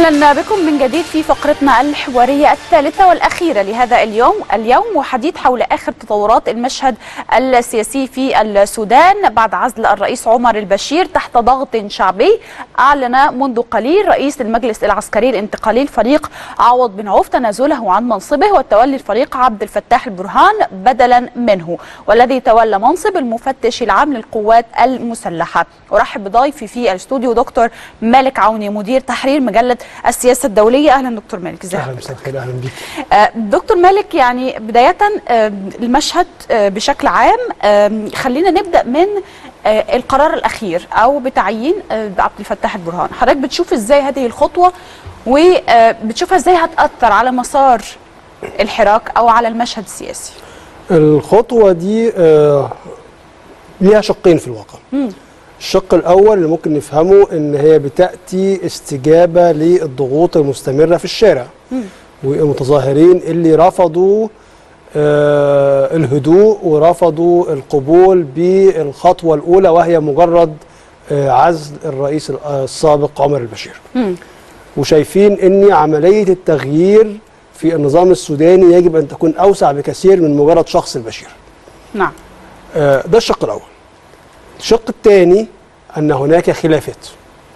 اهلا بكم من جديد في فقرتنا الحواريه الثالثه والاخيره لهذا اليوم اليوم وحديث حول اخر تطورات المشهد السياسي في السودان بعد عزل الرئيس عمر البشير تحت ضغط شعبي اعلن منذ قليل رئيس المجلس العسكري الانتقالي الفريق عوض بن عوف تنازله عن منصبه والتولي الفريق عبد الفتاح البرهان بدلا منه والذي تولى منصب المفتش العام للقوات المسلحه ارحب بضيفي في الاستوديو دكتور مالك عوني مدير تحرير مجله السياسه الدوليه اهلا دكتور مالك ازيك اهلا مساء الخير اهلا بيك آه، دكتور مالك يعني بدايه آه، المشهد آه، بشكل عام آه، خلينا نبدا من آه، القرار الاخير او بتعيين آه، عبد الفتاح البرهان حضرتك بتشوف ازاي هذه الخطوه وبتشوفها ازاي هتاثر على مسار الحراك او على المشهد السياسي الخطوه دي آه، ليها شقين في الواقع الشق الاول اللي ممكن نفهمه ان هي بتاتي استجابه للضغوط المستمره في الشارع والمتظاهرين اللي رفضوا آه، الهدوء ورفضوا القبول بالخطوه الاولى وهي مجرد آه، عزل الرئيس السابق عمر البشير وشايفين ان عمليه التغيير في النظام السوداني يجب ان تكون اوسع بكثير من مجرد شخص البشير نعم آه، ده الشق الاول الشق الثاني ان هناك خلافات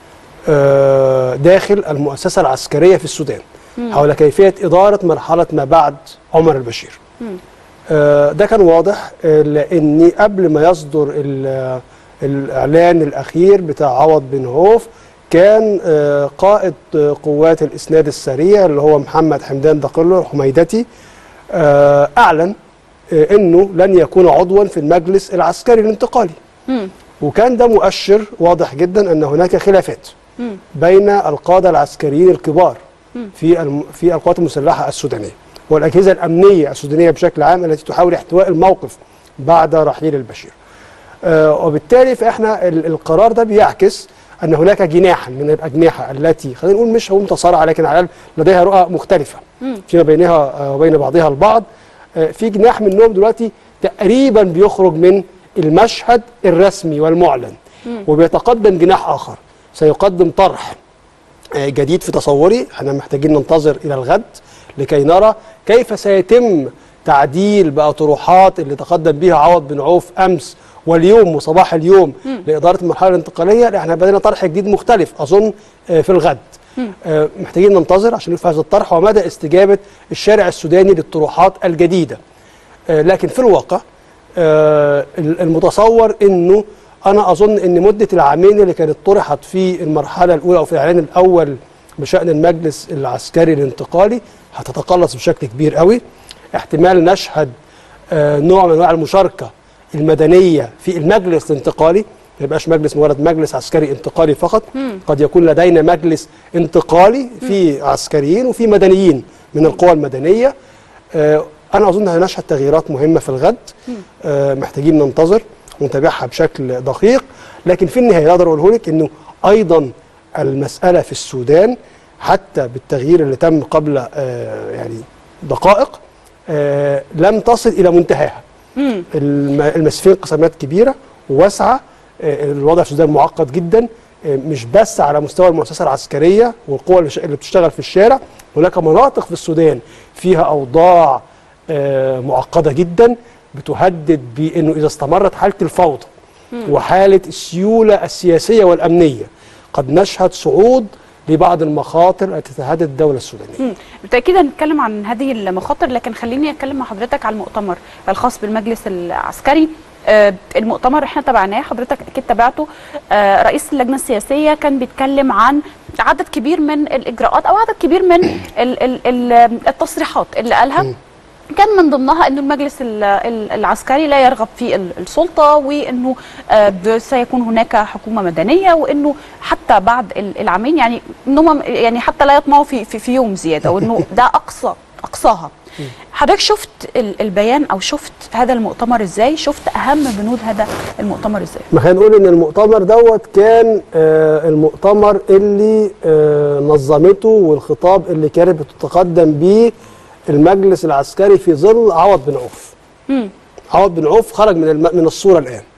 آه، داخل المؤسسه العسكريه في السودان حول كيفيه اداره مرحله ما بعد عمر البشير آه، ده كان واضح آه، لان قبل ما يصدر ال- الاعلان الاخير بتاع عوض بن هوف كان آه، قائد آه، قوات الاسناد السريع اللي هو محمد حمدان دقلو الحميدتي آه، اعلن آه، انه لن يكون عضوا في المجلس العسكري الانتقالي وكان ده مؤشر واضح جدا ان هناك خلافات بين القاده العسكريين الكبار في الم... في القوات المسلحه السودانيه والاجهزه الامنيه السودانيه بشكل عام التي تحاول احتواء الموقف بعد رحيل البشير. آه وبالتالي فاحنا ال- القرار ده بيعكس ان هناك جناحا من الاجنحه التي خلينا نقول مش هو متصارعه لكن على الأقل لديها رؤى مختلفه فيما بينها آه، وبين بعضها البعض آه، في جناح منهم دلوقتي تقريبا بيخرج من المشهد الرسمي والمعلن وبيتقدم جناح اخر سيقدم طرح آه، جديد في تصوري احنا محتاجين ننتظر الى الغد لكي نرى كيف سيتم تعديل بقى طروحات اللي تقدم بها عوض بن عوف امس واليوم وصباح اليوم لاداره المرحله الانتقاليه احنا بدأنا طرح جديد مختلف اظن آه، في الغد آه، محتاجين ننتظر عشان نشوف هذا الطرح ومدى استجابه الشارع السوداني للطروحات الجديده آه، لكن في الواقع آه، المتصور انه انا اظن ان مده العامين اللي كانت طرحت في المرحله الاولى او في الاعلان الاول بشان المجلس العسكري الانتقالي هتتقلص بشكل كبير قوي احتمال نشهد آه، نوع من انواع المشاركه المدنيه في المجلس الانتقالي ما يبقاش مجلس مجرد مجلس عسكري انتقالي فقط قد يكون لدينا مجلس انتقالي فيه عسكريين وفيه مدنيين من القوى المدنيه آه، انا اظن هنشهد تغييرات مهمه في الغد آه، محتاجين ننتظر ونتابعها بشكل دقيق لكن في النهايه اقدر اقوله لك انه ايضا المساله في السودان حتى بالتغيير اللي تم قبل آه، يعني دقائق آه، لم تصل الى منتهاها الم- المسفين قسمات كبيره وواسعه آه، الوضع في السودان معقد جدا آه، مش بس على مستوى المؤسسه العسكريه والقوى اللي ش- اللي بتشتغل في الشارع هناك مناطق في السودان فيها اوضاع آه، معقده جدا بتهدد بانه اذا استمرت حاله الفوضى وحاله السيوله السياسيه والامنيه قد نشهد صعود لبعض المخاطر التي تهدد الدوله السودانيه مم. بالتاكيد هنتكلم عن هذه المخاطر لكن خليني اتكلم مع حضرتك على المؤتمر الخاص بالمجلس العسكري آه، المؤتمر احنا تابعناه حضرتك اكيد تابعته آه، رئيس اللجنه السياسيه كان بيتكلم عن عدد كبير من الاجراءات او عدد كبير من ال- ال- ال- التصريحات اللي قالها كان من ضمنها انه المجلس ال- ال- العسكري لا يرغب في ال- السلطه وانه آه، ب- سيكون هناك حكومه مدنيه وانه حتى بعد ال- العامين يعني انهم يعني حتى لا يطمعوا في في, في يوم زياده وانه ده اقصى اقصاها حضرتك شفت ال- البيان او شفت هذا المؤتمر ازاي شفت اهم بنود هذا المؤتمر ازاي ما خلينا نقول ان المؤتمر دوت كان آه، المؤتمر اللي آه، نظمته والخطاب اللي كانت بتتقدم بيه المجلس العسكري في ظل عوض بن عوف مم. عوض بن عوف خرج من الم... من الصوره الان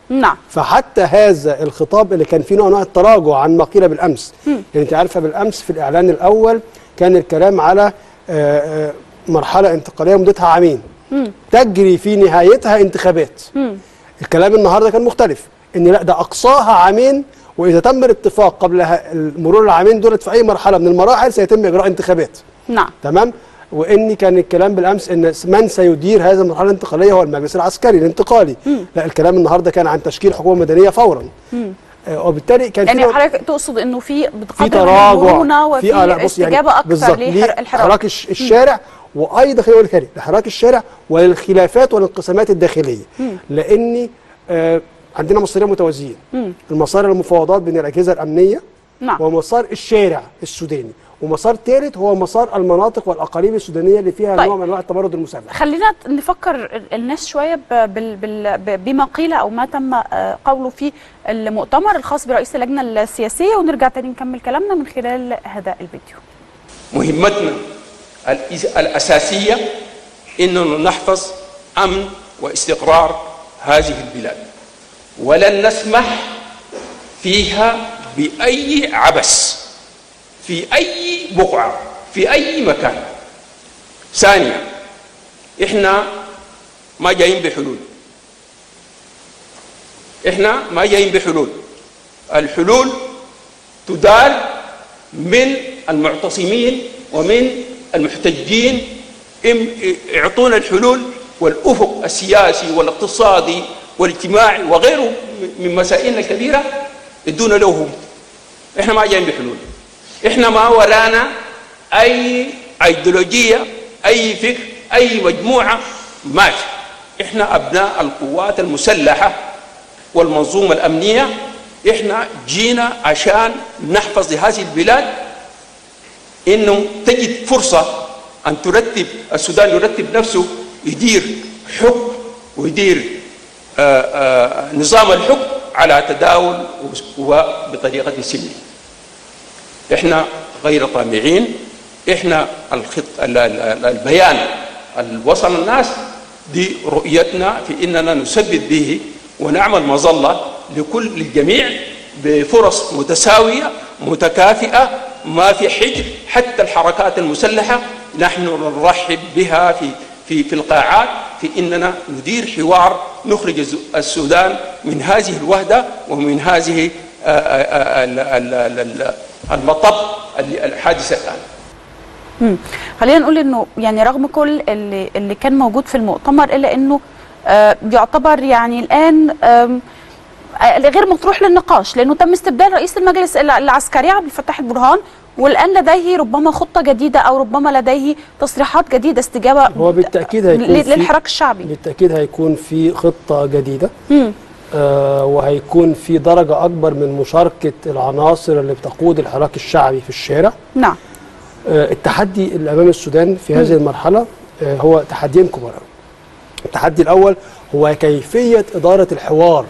نعم فحتى هذا الخطاب اللي كان فيه نوع من انواع التراجع عن ما قيل بالامس يعني انت عارفه بالامس في الاعلان الاول كان الكلام على آه، آه، مرحله انتقاليه مدتها عامين تجري في نهايتها انتخابات الكلام النهارده كان مختلف ان لا ده اقصاها عامين واذا تم الاتفاق قبل ه- مرور العامين دولت في اي مرحله من المراحل سيتم اجراء انتخابات نعم تمام وان كان الكلام بالامس ان من سيدير هذه المرحله الانتقاليه هو المجلس العسكري الانتقالي لا الكلام النهارده كان عن تشكيل حكومه مدنيه فورا آه، وبالتالي كان يعني في حضرتك تقصد انه في في بقدر من تراجع المرونه وفي آه، لا، بص يعني استجابه اكثر بالظبط، للحراك لحراك الش- الشارع وايضا خلينا نقول كده لحراك الشارع وللخلافات والانقسامات الداخليه لان آه عندنا مصيرين متوازيين المسار المفاوضات بين الاجهزه الامنيه نعم ومسار الشارع السوداني ومسار ثالث هو مسار المناطق والاقاليم السودانيه اللي فيها طيب. نوع من انواع التمرد المسلح خلينا نفكر الناس شويه ب- بال- بال- ب- بما قيل او ما تم آه، قوله في المؤتمر الخاص برئيس اللجنه السياسيه ونرجع تاني نكمل كلامنا من خلال هذا الفيديو مهمتنا الإس- الأساسية إننا نحفظ أمن واستقرار هذه البلاد ولن نسمح فيها بأي عبث في أي بقعة في أي مكان ثانيا إحنا ما جايين بحلول إحنا ما جايين بحلول الحلول تدار من المعتصمين ومن المحتجين إم- اعطونا الحلول والافق السياسي والاقتصادي والاجتماعي وغيره من مسائلنا الكبيره ادونا له هم احنا ما جايين بحلول احنا ما ورانا اي ايديولوجيه اي فكر اي مجموعه ما في احنا ابناء القوات المسلحه والمنظومه الامنيه احنا جينا عشان نحفظ هذه البلاد انه تجد فرصه ان ترتب السودان يرتب نفسه يدير حكم ويدير آآ آآ نظام الحكم على تداول وبطريقه سلميه. احنا غير طامعين احنا الخط ال- ال- ال- البيان اللي وصل الناس دي رؤيتنا في اننا نسدد به ونعمل مظله لكل للجميع بفرص متساويه متكافئه ما في حجر حتى الحركات المسلحه نحن نرحب بها في في في القاعات في اننا ندير حوار نخرج الز- السودان من هذه الوهده ومن هذه آه، آه، آه، ال- ال- ال- ال- المطب اللي- الحادثه الان. مم. خلينا نقول انه يعني رغم كل اللي اللي كان موجود في المؤتمر الا انه آه، يعتبر يعني الان آم، آه، غير مطروح للنقاش لانه تم استبدال رئيس المجلس الع- العسكري عبد الفتاح البرهان والان لديه ربما خطه جديده او ربما لديه تصريحات جديده استجابه هو بالتاكيد هيكون ل- في- للحراك الشعبي بالتاكيد هيكون في خطه جديده مم. آه وهيكون في درجه اكبر من مشاركه العناصر اللي بتقود الحراك الشعبي في الشارع نعم آه، التحدي اللي امام السودان في هذه المرحله آه، هو تحديين كبار أوي. التحدي الاول هو كيفيه اداره الحوار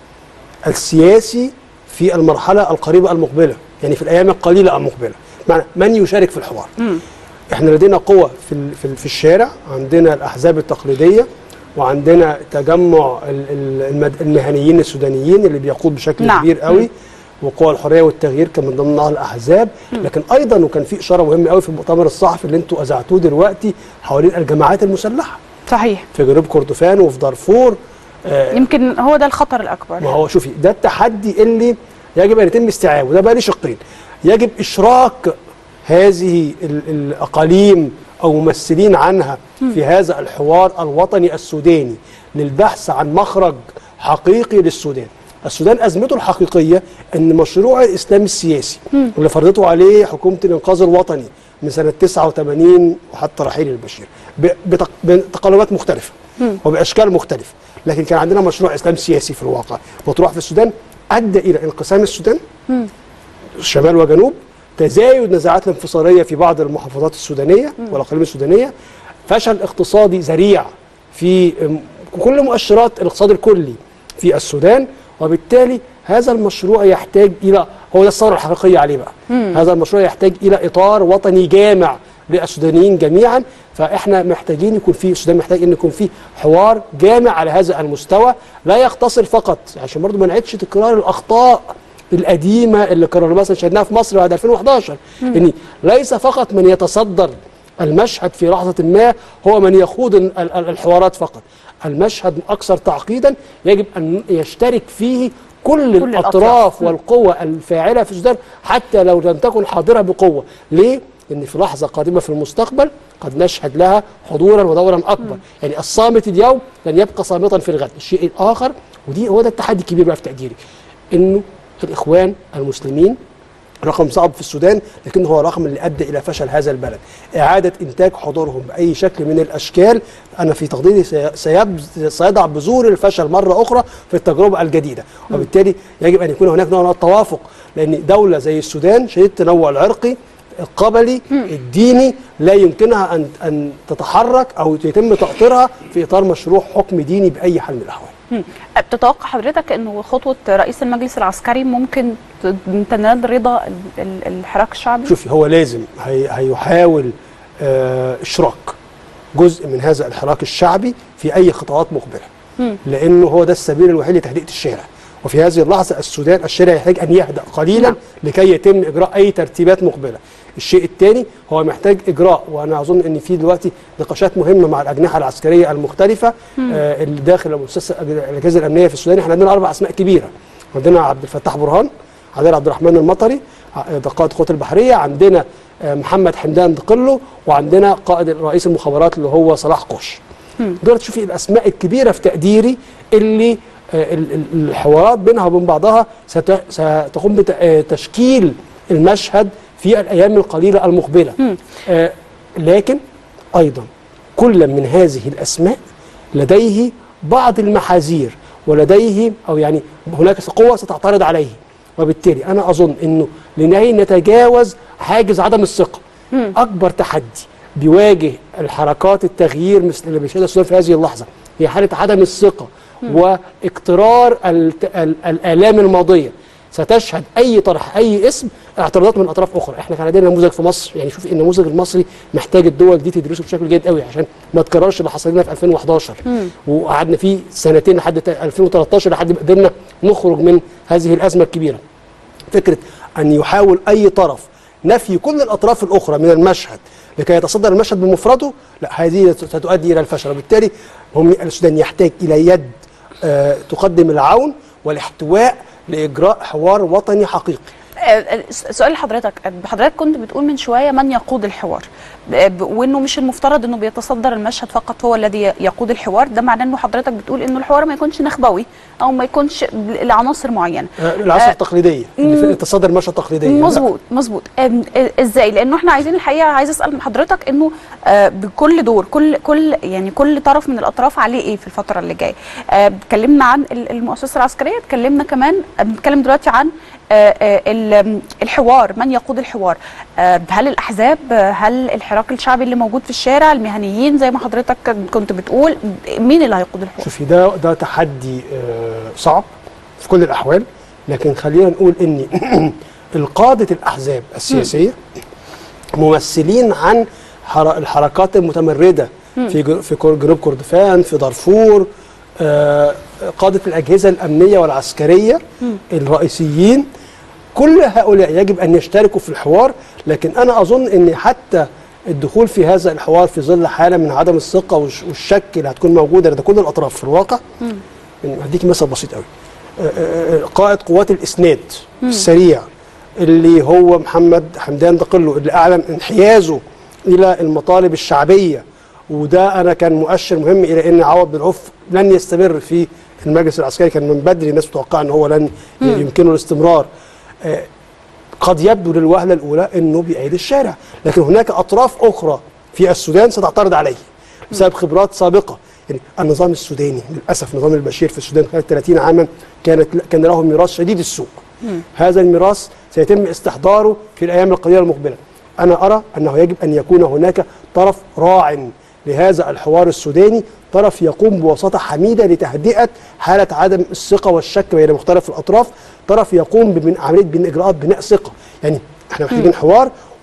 السياسي في المرحله القريبه المقبله يعني في الايام القليله المقبله معنى من يشارك في الحوار احنا لدينا قوة في ال- في, ال- في الشارع عندنا الأحزاب التقليدية وعندنا تجمع ال- ال- المد- المهنيين السودانيين اللي بيقود بشكل نعم. كبير قوي وقوى الحرية والتغيير كان من ضمنها الأحزاب لكن أيضا وكان في إشارة مهمة قوي في المؤتمر الصحفي اللي أنتوا أذعتوه دلوقتي حوالين الجماعات المسلحة صحيح في جنوب كردفان وفي دارفور آه، يمكن هو ده الخطر الاكبر ما هو شوفي ده التحدي اللي يجب ان يتم استيعابه ده بقى ليه شقين يجب اشراك هذه ال- الاقاليم او ممثلين عنها في هذا الحوار الوطني السوداني للبحث عن مخرج حقيقي للسودان السودان ازمته الحقيقيه ان مشروع الاسلام السياسي اللي فرضته عليه حكومه الانقاذ الوطني من سنه 89 وحتى رحيل البشير ب- بتق- بتقلبات مختلفه وباشكال مختلفه لكن كان عندنا مشروع اسلام سياسي في الواقع مطروح في السودان ادى الى انقسام السودان شمال وجنوب تزايد نزاعات الانفصاليه في بعض المحافظات السودانيه والاقاليم السودانيه فشل اقتصادي ذريع في ام، كل مؤشرات الاقتصاد الكلي في السودان وبالتالي هذا المشروع يحتاج الى هو ده الثوره الحقيقيه عليه بقى هذا المشروع يحتاج الى اطار وطني جامع للسودانيين جميعا فاحنا محتاجين يكون في السودان محتاج ان يكون في حوار جامع على هذا المستوى لا يقتصر فقط عشان برضو ما نعيدش تكرار الاخطاء القديمه اللي كررنا مثلا شهدناها في مصر بعد 2011 ان ليس فقط من يتصدر المشهد في لحظه ما هو من يخوض ال- ال- الحوارات فقط المشهد اكثر تعقيدا يجب ان يشترك فيه كل, كل الاطراف الأطراف. والقوى الفاعله في السودان حتى لو لم تكن حاضره بقوه ليه لان في لحظه قادمه في المستقبل قد نشهد لها حضورا ودورا اكبر يعني الصامت اليوم لن يبقى صامتا في الغد الشيء الاخر ودي هو ده التحدي الكبير بقى في تقديري انه الاخوان المسلمين رقم صعب في السودان لكنه هو رقم اللي ادى الى فشل هذا البلد اعاده انتاج حضورهم باي شكل من الاشكال انا في تقديري سي- سيبز- سيضع بذور الفشل مره اخرى في التجربه الجديده وبالتالي يجب ان يكون هناك نوع من التوافق لان دوله زي السودان شديده التنوع العرقي القبلي الديني لا يمكنها ان ان تتحرك او يتم تاطيرها في اطار مشروع حكم ديني باي حال من الاحوال مم. تتوقع حضرتك انه خطوه رئيس المجلس العسكري ممكن ت- تنال رضا ال- ال- الحراك الشعبي؟ شوفي هو لازم هي هيحاول آه، اشراك جزء من هذا الحراك الشعبي في اي خطوات مقبله لانه هو ده السبيل الوحيد لتهدئه الشارع وفي هذه اللحظه السودان الشارع يحتاج ان يهدأ قليلا نعم. لكي يتم اجراء اي ترتيبات مقبله الشيء الثاني هو محتاج اجراء وانا اظن ان في دلوقتي نقاشات مهمه مع الاجنحه العسكريه المختلفه آه اللي داخل المؤسسه الاجهزه الامنيه في السودان احنا عندنا اربع اسماء كبيره عندنا عبد الفتاح برهان عندنا عبد الرحمن المطري ع- ده قائد القوات البحريه عندنا آه، محمد حمدان دقلو وعندنا قائد رئيس المخابرات اللي هو صلاح قوش دول تشوفي الاسماء الكبيره في تقديري اللي آه، ال- ال- الحوارات بينها وبين بعضها ست- ستقوم بتشكيل المشهد في الايام القليله المقبله آه، لكن ايضا كل من هذه الاسماء لديه بعض المحاذير ولديه او يعني هناك قوه ستعترض عليه وبالتالي انا اظن انه لنهي نتجاوز حاجز عدم الثقه اكبر تحدي بيواجه الحركات التغيير مثل اللي بيشهدها السودان في هذه اللحظه هي حاله عدم الثقه واقترار الت- ال- الالام الماضيه ستشهد اي طرح اي اسم اعتراضات من اطراف اخرى احنا كان عندنا نموذج في مصر يعني شوف النموذج المصري محتاج الدول دي تدرسه بشكل جيد قوي عشان ما تكررش اللي حصل لنا في 2011 وقعدنا فيه سنتين لحد تا- 2013 لحد ما قدرنا نخرج من هذه الازمه الكبيره فكره ان يحاول اي طرف نفي كل الاطراف الاخرى من المشهد لكي يتصدر المشهد بمفرده لا هذه ستؤدي الى الفشل وبالتالي هم السودان يحتاج الى يد آه، تقدم العون والاحتواء لاجراء حوار وطني حقيقي آه، سؤال لحضرتك حضرتك كنت بتقول من شويه من يقود الحوار ب- وانه مش المفترض انه بيتصدر المشهد فقط هو الذي يقود الحوار ده معناه انه حضرتك بتقول انه الحوار ما يكونش نخبوي او ما يكونش لعناصر معينه آه، العصر آه، التقليديه اللي في تصدر المشهد التقليديه مظبوط مظبوط أم، آه، ازاي لانه احنا عايزين الحقيقه عايز اسال من حضرتك انه آه، بكل دور كل كل يعني كل طرف من الاطراف عليه ايه في الفتره اللي جايه آه، اتكلمنا عن ال- المؤسسه العسكريه اتكلمنا كمان آه، بنتكلم دلوقتي عن آه، آه، ال- الحوار من يقود الحوار آه، هل الاحزاب آه، هل الحراك الشعبي اللي موجود في الشارع المهنيين زي ما حضرتك كنت بتقول مين اللي هيقود الحوار شوفي ده ده تحدي آه، صعب في كل الاحوال لكن خلينا نقول ان القاده الاحزاب السياسيه ممثلين عن حر- الحركات المتمرده في جو- في كور- جنوب كردفان في دارفور آه، قاده الاجهزه الامنيه والعسكريه الرئيسيين كل هؤلاء يجب ان يشتركوا في الحوار لكن انا اظن ان حتى الدخول في هذا الحوار في ظل حاله من عدم الثقه والش- والشك اللي هتكون موجوده لدى كل الاطراف في الواقع يعني هديكي مثل بسيط قوي آه، آه، آه، قائد قوات الاسناد السريع اللي هو محمد حمدان دقلو اللي اعلن انحيازه الى المطالب الشعبيه وده انا كان مؤشر مهم الى ان عوض بن عوف لن يستمر في المجلس العسكري كان من بدري الناس متوقعه ان هو لن يمكنه الاستمرار آه، قد يبدو للوهله الاولى انه بايد الشارع لكن هناك اطراف اخرى في السودان ستعترض عليه بسبب خبرات سابقه يعني النظام السوداني للاسف نظام البشير في السودان خلال 30 عاما كانت كان له ميراث شديد السوء هذا الميراث سيتم استحضاره في الايام القليله المقبله انا ارى انه يجب ان يكون هناك طرف راع لهذا الحوار السوداني طرف يقوم بوساطة حميدة لتهدئة حالة عدم الثقة والشك بين مختلف الأطراف طرف يقوم بعملية بين إجراءات بناء ثقة يعني احنا محتاجين حوار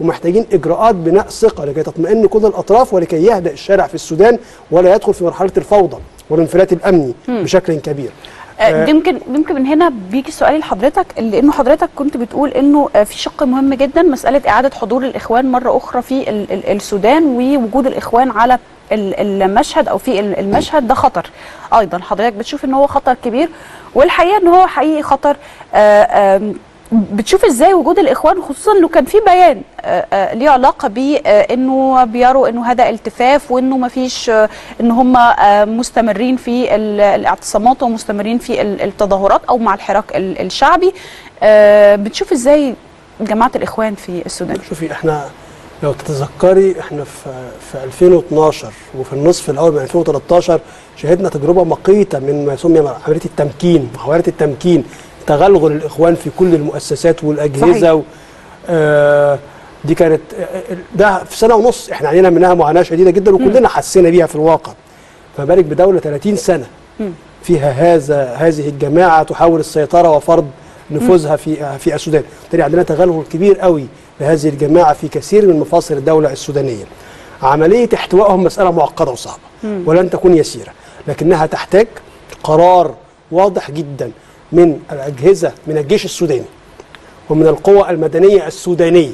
ومحتاجين اجراءات بناء ثقه لكي تطمئن كل الاطراف ولكي يهدأ الشارع في السودان ولا يدخل في مرحله الفوضى والانفلات الامني بشكل كبير آه، يمكن يمكن من هنا بيجي سؤالي لحضرتك لانه حضرتك كنت بتقول انه آه، في شق مهم جدا مساله اعاده حضور الاخوان مره اخرى في ال- ال- السودان ووجود الاخوان على ال- المشهد او في ال- المشهد ده خطر ايضا حضرتك بتشوف ان هو خطر كبير والحقيقه ان هو حقيقي خطر آه، آم، بتشوف ازاي وجود الاخوان خصوصا انه كان في بيان آه، آه، ليه علاقه بانه بيروا انه هذا التفاف وانه ما فيش آه، ان هم آه، مستمرين في ال- الاعتصامات ومستمرين في ال- التظاهرات او مع الحراك ال- الشعبي آه، بتشوف ازاي جماعه الاخوان في السودان شوفي احنا لو تتذكري احنا في في 2012 وفي النصف الاول من 2013 شهدنا تجربه مقيته من ما يسمى عمليه التمكين محاولات التمكين تغلغل الاخوان في كل المؤسسات والاجهزه صحيح. و آه دي كانت آه، ده في سنه ونص احنا علينا منها معاناه شديده جدا وكلنا حسينا بيها في الواقع فما بالك بدوله 30 سنه فيها هذا هذه الجماعه تحاول السيطره وفرض نفوذها في في السودان بالتالي عندنا تغلغل كبير قوي لهذه الجماعه في كثير من مفاصل الدوله السودانيه عمليه احتوائهم مساله معقده وصعبه ولن تكون يسيره لكنها تحتاج قرار واضح جدا من الاجهزه من الجيش السوداني ومن القوى المدنيه السودانيه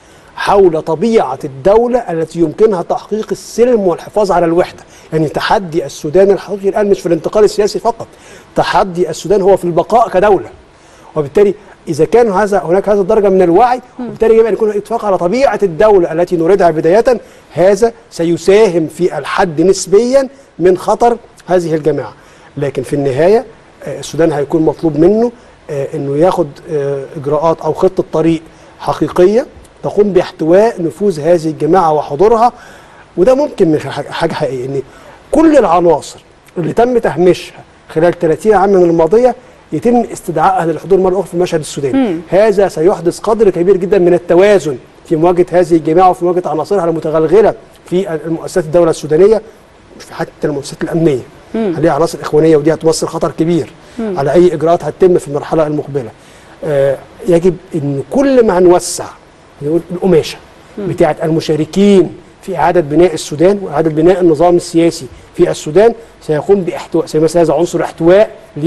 حول طبيعه الدوله التي يمكنها تحقيق السلم والحفاظ على الوحده، يعني تحدي السودان الحقيقي الان مش في الانتقال السياسي فقط، تحدي السودان هو في البقاء كدوله. وبالتالي اذا كان هذا هناك هذا الدرجه من الوعي وبالتالي يجب ان يكون اتفاق على طبيعه الدوله التي نريدها بدايه هذا سيساهم في الحد نسبيا من خطر هذه الجماعه لكن في النهايه آه، السودان هيكون مطلوب منه آه، انه ياخد آه، اجراءات او خطه طريق حقيقيه تقوم باحتواء نفوذ هذه الجماعه وحضورها وده ممكن من حاجه حاجة حقيقيه ان كل العناصر اللي تم تهميشها خلال 30 عام من الماضيه يتم استدعائها للحضور مره اخرى في المشهد السوداني هذا سيحدث قدر كبير جدا من التوازن في مواجهه هذه الجماعه وفي مواجهه عناصرها المتغلغله في المؤسسات الدوله السودانيه في حتى المؤسسات الامنيه عليها عناصر اخوانيه ودي هتمثل خطر كبير على اي اجراءات هتتم في المرحله المقبله آه يجب ان كل ما نوسع نقول القماشه بتاعه المشاركين في اعاده بناء السودان واعاده بناء النظام السياسي في السودان سيقوم باحتواء سيمثل هذا عنصر احتواء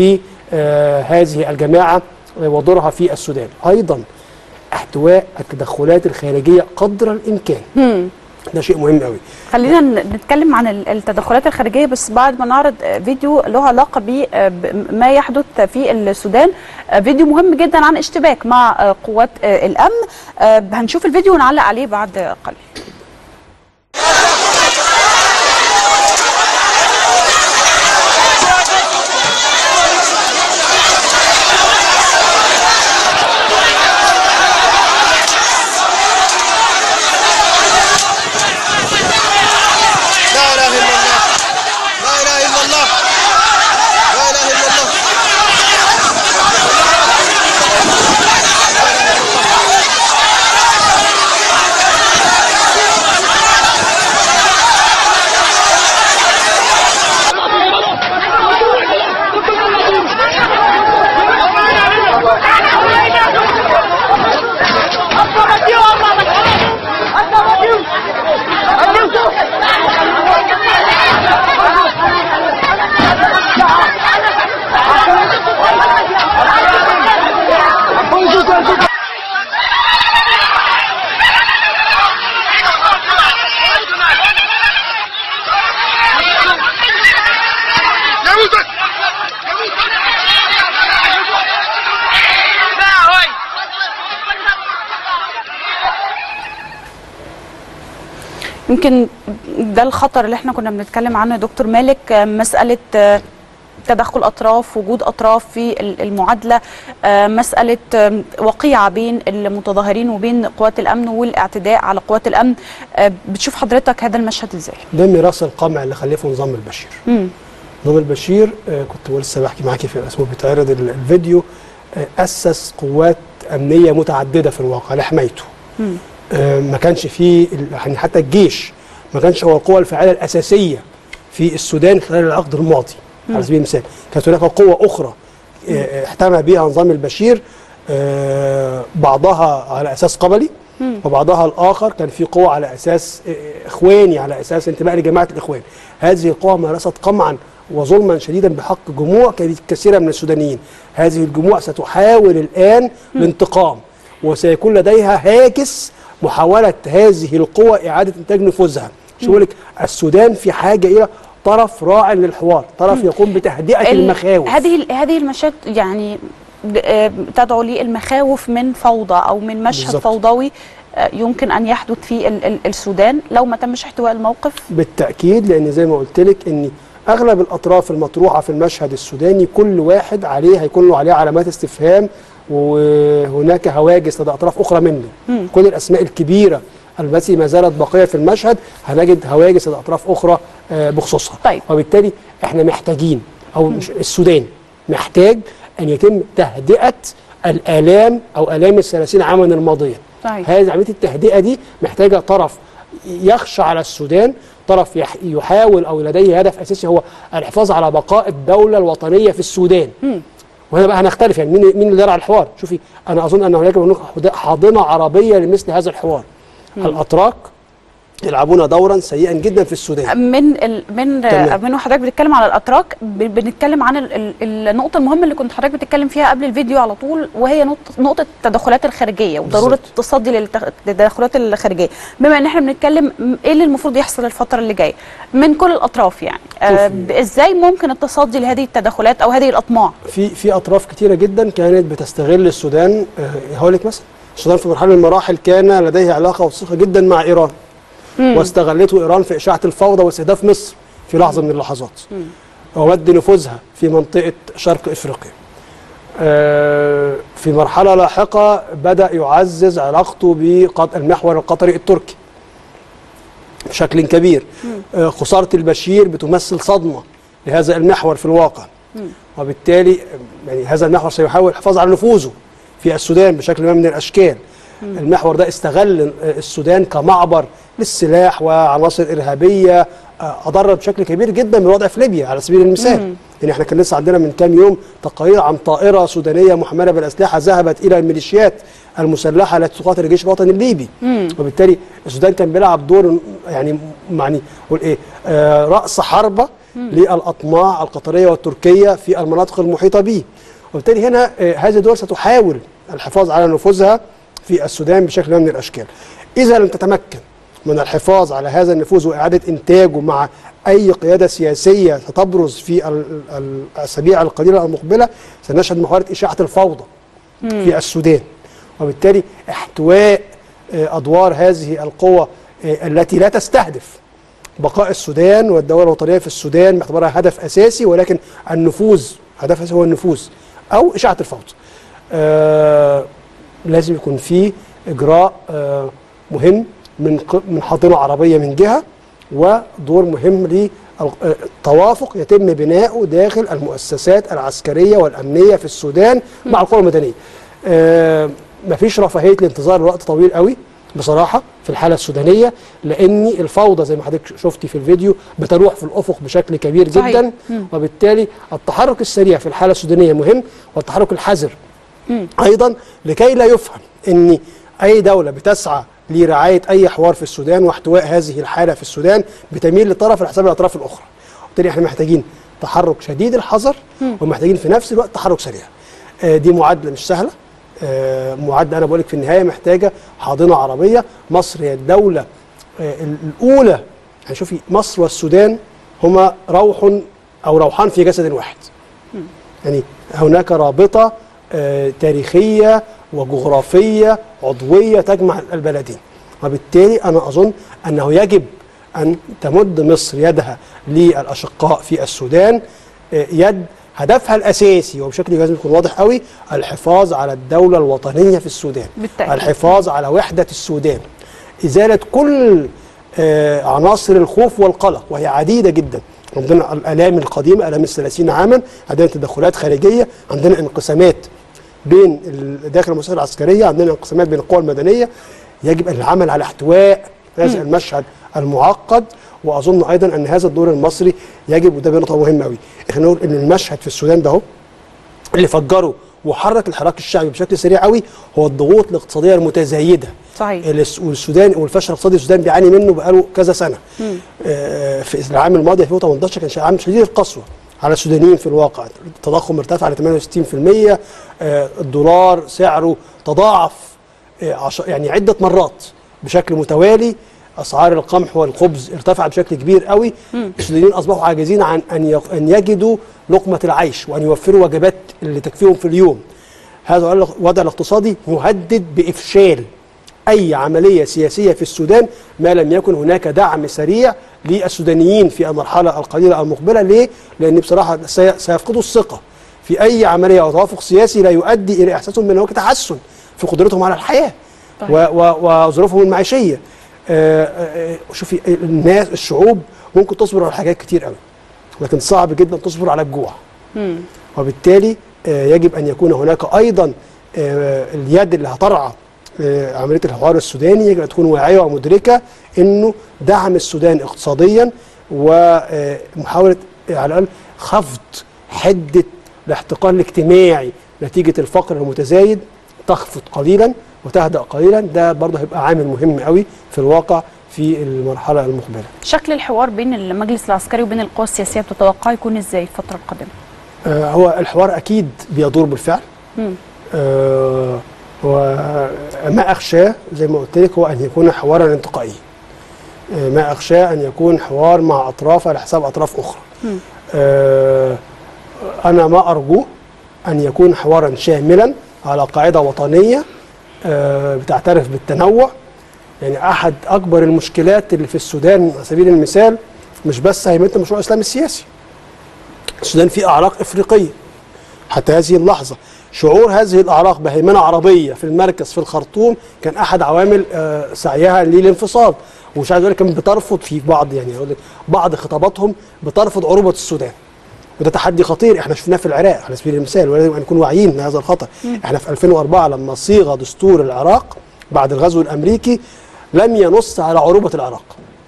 لهذه الجماعه ودورها في السودان ايضا احتواء التدخلات الخارجيه قدر الامكان ده شيء مهم قوي خلينا ن- نتكلم عن ال- التدخلات الخارجيه بس بعد ما نعرض آه، فيديو له علاقه بما يحدث في السودان آه، فيديو مهم جدا عن اشتباك مع آه، قوات آه، الامن آه، هنشوف الفيديو ونعلق عليه بعد قليل لا اله الا الله لا اله الا الله لا اله الا الله يموتك يمكن ده الخطر اللي احنا كنا بنتكلم عنه يا دكتور مالك آه، مسألة آه، تدخل أطراف وجود أطراف في ال- المعادلة آه، مسألة آه، وقيعة بين المتظاهرين وبين قوات الأمن والاعتداء على قوات الأمن آه، بتشوف حضرتك هذا المشهد ازاي؟ ده ميراث القمع اللي خلفه نظام البشير مم. نظام البشير آه، كنت لسه بحكي معاكي في اسمه بيتعرض ال- الفيديو آه، اسس قوات امنيه متعدده في الواقع لحمايته آه، ما كانش فيه ال- يعني حتى الجيش ما كانش هو القوه الفاعله الاساسيه في السودان خلال العقد الماضي على سبيل المثال كانت هناك قوه اخرى آه، احتمى بها نظام البشير آه، بعضها على اساس قبلي وبعضها الاخر كان في قوى على اساس آه، اخواني على اساس انتماء لجماعه الاخوان هذه القوى مارست قمعا وظلما شديدا بحق جموع كبي- كثيره من السودانيين هذه الجموع ستحاول الان الانتقام وسيكون لديها هاجس محاوله هذه القوى اعاده انتاج نفوذها شو بقول لك السودان في حاجه الى طرف راع للحوار طرف يقوم بتهدئه ال- المخاوف هذه هذه المشاهد يعني ب- آه، تدعو للمخاوف من فوضى او من مشهد بالظبط. فوضوي آه، يمكن ان يحدث في ال- ال- السودان لو ما تمش احتواء الموقف بالتأكيد لأن زي ما قلت لك إن أغلب الأطراف المطروحة في المشهد السوداني كل واحد عليه هيكون له عليه علامات استفهام وهناك هواجس لدى أطراف أخرى منه كل الأسماء الكبيرة التي ما زالت باقية في المشهد هنجد هواجس لدى أطراف أخرى آه، بخصوصها طيب. وبالتالي إحنا محتاجين أو مش السودان محتاج أن يتم تهدئة الآلام أو آلام الثلاثين عاما الماضية صحيح. هذه عمليه التهدئه دي محتاجه طرف يخشى على السودان طرف يح- يحاول او لديه هدف اساسي هو الحفاظ على بقاء الدوله الوطنيه في السودان وهنا بقى هنختلف يعني مين مين اللي يرعى الحوار شوفي انا اظن ان هناك هناك حد- حاضنه عربيه لمثل هذا الحوار الاتراك يلعبون دورا سيئا جدا في السودان من ال من تمام. من وحضرتك بتتكلم على الاتراك ب- بنتكلم عن ال ال النقطه المهمه اللي كنت حضرتك بتتكلم فيها قبل الفيديو على طول وهي نقطه نقطه التدخلات الخارجيه وضروره بالظبط. التصدي للتخ- للتدخلات الخارجيه بما ان احنا بنتكلم م- ايه اللي المفروض يحصل الفتره اللي جايه من كل الاطراف يعني آه شوفي. ب- ازاي ممكن التصدي لهذه التدخلات او هذه الاطماع في في اطراف كتيره جدا كانت بتستغل السودان آه، هقول لك مثلا السودان في مرحله من المراحل كان لديه علاقه وثيقه جدا مع ايران واستغلته ايران في اشاعه الفوضى واستهداف مصر في لحظه من اللحظات ومد نفوذها في منطقه شرق افريقيا آه، في مرحله لاحقه بدا يعزز علاقته بالمحور القطري التركي بشكل كبير آه، خساره البشير بتمثل صدمه لهذا المحور في الواقع وبالتالي يعني هذا المحور سيحاول الحفاظ على نفوذه في السودان بشكل ما من الاشكال المحور ده استغل السودان كمعبر للسلاح وعناصر ارهابيه آه، اضرت بشكل كبير جدا من الوضع في ليبيا على سبيل المثال يعني احنا كان لسه عندنا من كام يوم تقارير عن طائره سودانيه محمله بالاسلحه ذهبت الى الميليشيات المسلحه التي تقاتل الجيش الوطني الليبي وبالتالي السودان كان بيلعب دور يعني يعني نقول ايه آه راس حربه للاطماع القطريه والتركيه في المناطق المحيطه به وبالتالي هنا آه هذه الدول ستحاول الحفاظ على نفوذها في السودان بشكل ما من الاشكال اذا لم تتمكن من الحفاظ على هذا النفوذ واعاده انتاجه مع اي قياده سياسيه ستبرز في ال- ال- الاسابيع القليله المقبله سنشهد محاوله اشاعه الفوضى في السودان وبالتالي احتواء آه، ادوار هذه القوى آه، التي لا تستهدف بقاء السودان والدوله الوطنيه في السودان باعتبارها هدف اساسي ولكن النفوذ هدف اساسي هو النفوذ او اشاعه الفوضى. آه لازم يكون في اجراء آه مهم من ق- من حاضنه عربيه من جهه ودور مهم للتوافق يتم بناؤه داخل المؤسسات العسكريه والامنيه في السودان مع القوى المدنيه. آه مفيش رفاهيه الانتظار لوقت طويل قوي بصراحه في الحاله السودانيه لان الفوضى زي ما حضرتك شفتي في الفيديو بتروح في الافق بشكل كبير صحيح. جدا وبالتالي التحرك السريع في الحاله السودانيه مهم والتحرك الحذر ايضا لكي لا يفهم ان اي دوله بتسعى لرعايه اي حوار في السودان واحتواء هذه الحاله في السودان بتميل لطرف على حساب الاطراف الاخرى وبالتالي احنا محتاجين تحرك شديد الحذر ومحتاجين في نفس الوقت تحرك سريع آه، دي معادله مش سهله آه، معادله انا بقول لك في النهايه محتاجه حاضنه عربيه مصر هي الدوله آه، الاولى يعني شوفي مصر والسودان هما روح او روحان في جسد واحد يعني هناك رابطة آه، تاريخية وجغرافية عضوية تجمع البلدين وبالتالي أنا أظن أنه يجب أن تمد مصر يدها للأشقاء في السودان آه، يد هدفها الأساسي وبشكل لازم يكون واضح قوي الحفاظ على الدولة الوطنية في السودان بالتأكيد. الحفاظ على وحدة السودان إزالة كل آه، عناصر الخوف والقلق وهي عديدة جدا عندنا الآلام القديمة آلام الثلاثين عاما عندنا تدخلات خارجية عندنا انقسامات بين ال- داخل المؤسسة العسكرية عندنا انقسامات بين القوى المدنية يجب أن العمل على احتواء هذا المشهد المعقد وأظن أيضا أن هذا الدور المصري يجب وده نقطة مهمة أوي احنا نقول أن المشهد في السودان ده هو اللي فجره وحرك الحراك الشعبي بشكل سريع قوي هو الضغوط الاقتصاديه المتزايده صحيح. الس- والسودان والفشل الاقتصادي السودان بيعاني منه بقاله كذا سنه آه، في العام الماضي 2018 كان عام شديد القسوه على السودانيين في الواقع التضخم ارتفع ل 68% آه، الدولار سعره تضاعف آه، عش- يعني عده مرات بشكل متوالي اسعار القمح والخبز ارتفعت بشكل كبير قوي السودانيين اصبحوا عاجزين عن ان يق- ان يجدوا لقمه العيش وان يوفروا وجبات اللي تكفيهم في اليوم هذا الوضع الاقتصادي يهدد بافشال اي عمليه سياسيه في السودان ما لم يكن هناك دعم سريع للسودانيين في المرحله القليله المقبله ليه؟ لان بصراحه سي- سيفقدوا الثقه في اي عمليه او توافق سياسي لا يؤدي الى احساسهم بان هناك تحسن في قدرتهم على الحياه طيب. و- و- وظروفهم المعيشيه آه، آه، آه، شوفي الناس الشعوب ممكن تصبر على حاجات كتير قوي لكن صعب جدا تصبر على الجوع وبالتالي آه، يجب ان يكون هناك ايضا آه، اليد اللي هترعى آه، عمليه الحوار السوداني يجب ان تكون واعيه ومدركه انه دعم السودان اقتصاديا ومحاوله على الاقل خفض حده الاحتقان الاجتماعي نتيجه الفقر المتزايد تخفض قليلا وتهدأ قليلا ده برضه هيبقى عامل مهم قوي في الواقع في المرحله المقبله شكل الحوار بين المجلس العسكري وبين القوى السياسيه بتتوقع يكون ازاي الفتره القادمه آه، هو الحوار اكيد بيدور بالفعل آه، وما اخشاه زي ما قلت لك هو ان يكون حوارا انتقائيا آه، ما اخشاه ان يكون حوار مع اطراف على حساب اطراف اخرى آه، انا ما ارجوه ان يكون حوارا شاملا على قاعده وطنيه آه، بتعترف بالتنوع يعني احد اكبر المشكلات اللي في السودان على سبيل المثال مش بس هيمنه المشروع الاسلامي السياسي السودان فيه اعراق افريقيه حتى هذه اللحظه شعور هذه الاعراق بهيمنه عربيه في المركز في الخرطوم كان احد عوامل آه، سعيها للانفصال ومش عايز اقول لك كانت بترفض في بعض يعني اقول لك بعض خطاباتهم بترفض عروبه السودان وده تحدي خطير احنا شفناه في العراق على سبيل المثال ولازم ان نكون واعيين لهذا الخطر احنا في 2004 لما صيغ دستور العراق بعد الغزو الامريكي لم ينص على عروبه العراق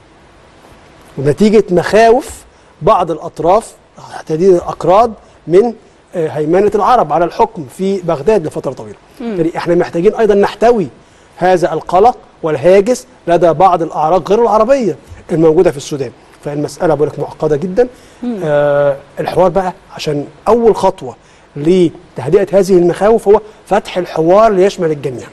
ونتيجه مخاوف بعض الاطراف تحديد الاكراد من آه، هيمنه العرب على الحكم في بغداد لفتره طويله. يعني احنا محتاجين ايضا نحتوي هذا القلق والهاجس لدى بعض الاعراق غير العربيه الموجوده في السودان. فالمساله بقول لك معقده جدا. آه الحوار بقى عشان اول خطوه لتهدئه هذه المخاوف هو فتح الحوار ليشمل الجميع.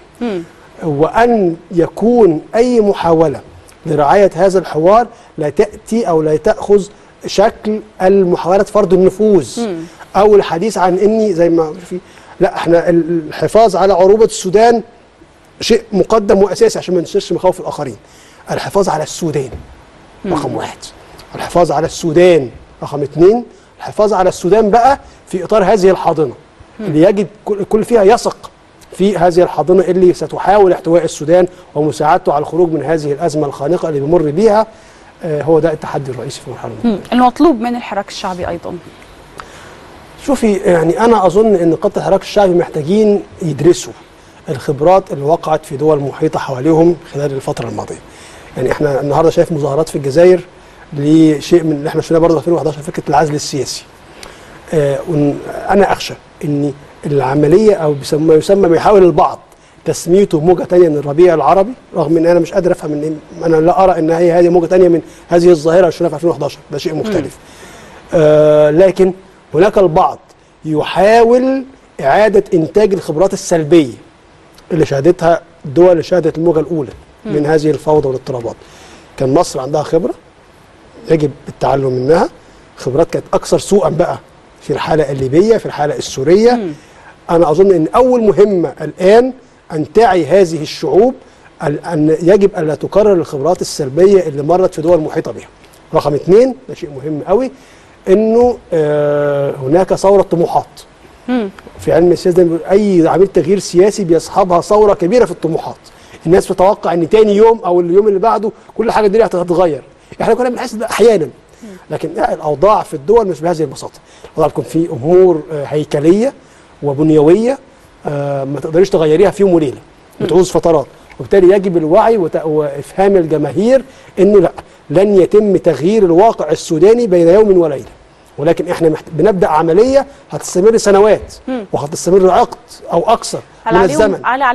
وأن يكون أي محاولة لرعاية هذا الحوار لا تأتي أو لا تأخذ شكل المحاولة فرض النفوذ أو الحديث عن إني زي ما في لا احنا الحفاظ على عروبة السودان شيء مقدم وأساسي عشان ما ننشرش مخاوف الآخرين الحفاظ على السودان رقم واحد الحفاظ على السودان رقم اثنين الحفاظ على السودان بقى في إطار هذه الحاضنة اللي يجد كل كل فيها يثق في هذه الحاضنة اللي ستحاول احتواء السودان ومساعدته على الخروج من هذه الأزمة الخانقة اللي بيمر بيها آه، هو ده التحدي الرئيسي في المرحلة المقبلة. مم. المطلوب من الحراك الشعبي ايضا شوفي يعني أنا أظن أن قادة الحراك الشعبي محتاجين يدرسوا الخبرات اللي وقعت في دول محيطة حواليهم خلال الفترة الماضية يعني احنا النهاردة شايف مظاهرات في الجزائر لشيء من اللي احنا شفناه برضه في 2011 فكرة العزل السياسي آه، ون- انا اخشى ان العمليه او بيسمى ما يسمى بيحاول البعض تسميته موجه ثانيه من الربيع العربي رغم ان انا مش قادر افهم ان انا لا ارى ان هي هذه موجه ثانيه من هذه الظاهره اللي شفناها في 2011 ده شيء مختلف آه لكن هناك البعض يحاول اعاده انتاج الخبرات السلبيه اللي شهدتها الدول اللي شهدت الموجه الاولى من هذه الفوضى والاضطرابات كان مصر عندها خبره يجب التعلم منها خبرات كانت اكثر سوءا بقى في الحاله الليبيه في الحاله السوريه انا اظن ان اول مهمه الان ان تعي هذه الشعوب ال- ان يجب ان لا تكرر الخبرات السلبيه اللي مرت في دول محيطه بها رقم اثنين ده شيء مهم قوي انه آه هناك ثوره طموحات في علم السياسه دايما بيقول اي عمليه تغيير سياسي بيصحبها ثوره كبيره في الطموحات الناس بتتوقع ان تاني يوم او اليوم اللي بعده كل حاجه الدنيا هتتغير احنا كنا بنحس ده احيانا لكن لا الاوضاع في الدول مش بهذه البساطه الاوضاع بتكون في امور آه، هيكليه وبنيويه آه، ما تقدريش تغيريها في يوم وليله بتعوز فترات وبالتالي يجب الوعي وت- وافهام الجماهير انه لا لن يتم تغيير الواقع السوداني بين يوم وليله ولكن احنا محت... بنبدا عمليه هتستمر سنوات وهتستمر عقد او اكثر هل من عليهم الزمن على عليهم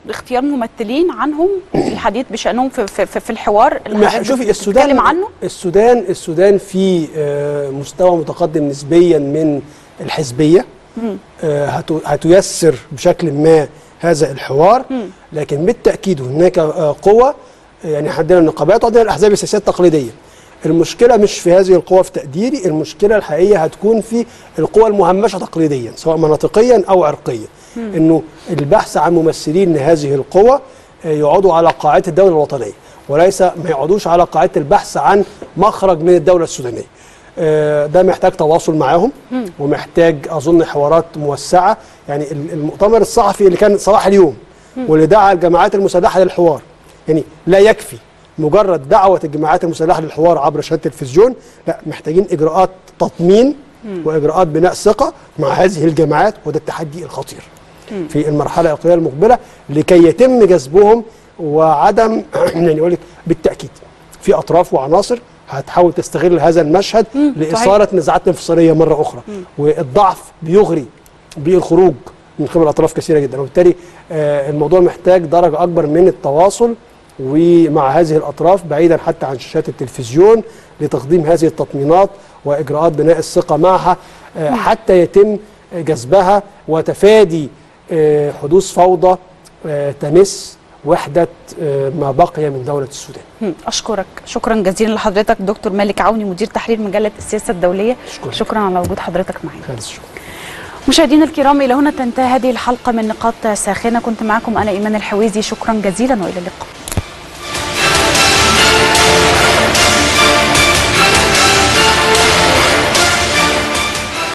اختيار ممثلين عنهم الحديث بشانهم في, في, في, في الحوار اللي ما- حضرتك شوفي السودان بتتكلم عنه السودان السودان في آه، مستوى متقدم نسبيا من الحزبيه آه، هت- هتيسر بشكل ما هذا الحوار لكن بالتاكيد هناك آه، قوى آه، يعني عندنا النقابات وعندنا الاحزاب السياسيه التقليديه المشكله مش في هذه القوى في تقديري المشكله الحقيقيه هتكون في القوى المهمشه تقليديا سواء مناطقيا او عرقيا انه البحث عن ممثلين لهذه القوى آه، يقعدوا على قاعده الدوله الوطنيه وليس ما يقعدوش على قاعده البحث عن مخرج من الدوله السودانيه آه، ده محتاج تواصل معاهم ومحتاج اظن حوارات موسعه يعني ال- المؤتمر الصحفي اللي كان صباح اليوم واللي دعا الجماعات المسلحه للحوار يعني لا يكفي مجرد دعوه الجماعات المسلحه للحوار عبر شاشات التلفزيون لا محتاجين اجراءات تطمين واجراءات بناء ثقه مع هذه الجماعات وده التحدي الخطير في المرحله الاقليميه المقبله لكي يتم جذبهم وعدم يعني اقول لك بالتاكيد في اطراف وعناصر هتحاول تستغل هذا المشهد لاثاره نزاعات انفصاليه مره اخرى والضعف بيغري بالخروج من قبل اطراف كثيره جدا وبالتالي آه، الموضوع محتاج درجه اكبر من التواصل ومع هذه الاطراف بعيدا حتى عن شاشات التلفزيون لتقديم هذه التطمينات واجراءات بناء الثقه معها آه، حتى يتم جذبها وتفادي آه، حدوث فوضى آه، تمس وحده آه، ما بقي من دوله السودان. مم. اشكرك شكرا جزيلا لحضرتك دكتور مالك عوني مدير تحرير مجله السياسه الدوليه أشكرك. شكرا على وجود حضرتك معنا خالص شكرا. مشاهدينا الكرام الى هنا تنتهي هذه الحلقه من نقاط ساخنه كنت معكم انا ايمان الحويزي شكرا جزيلا والى اللقاء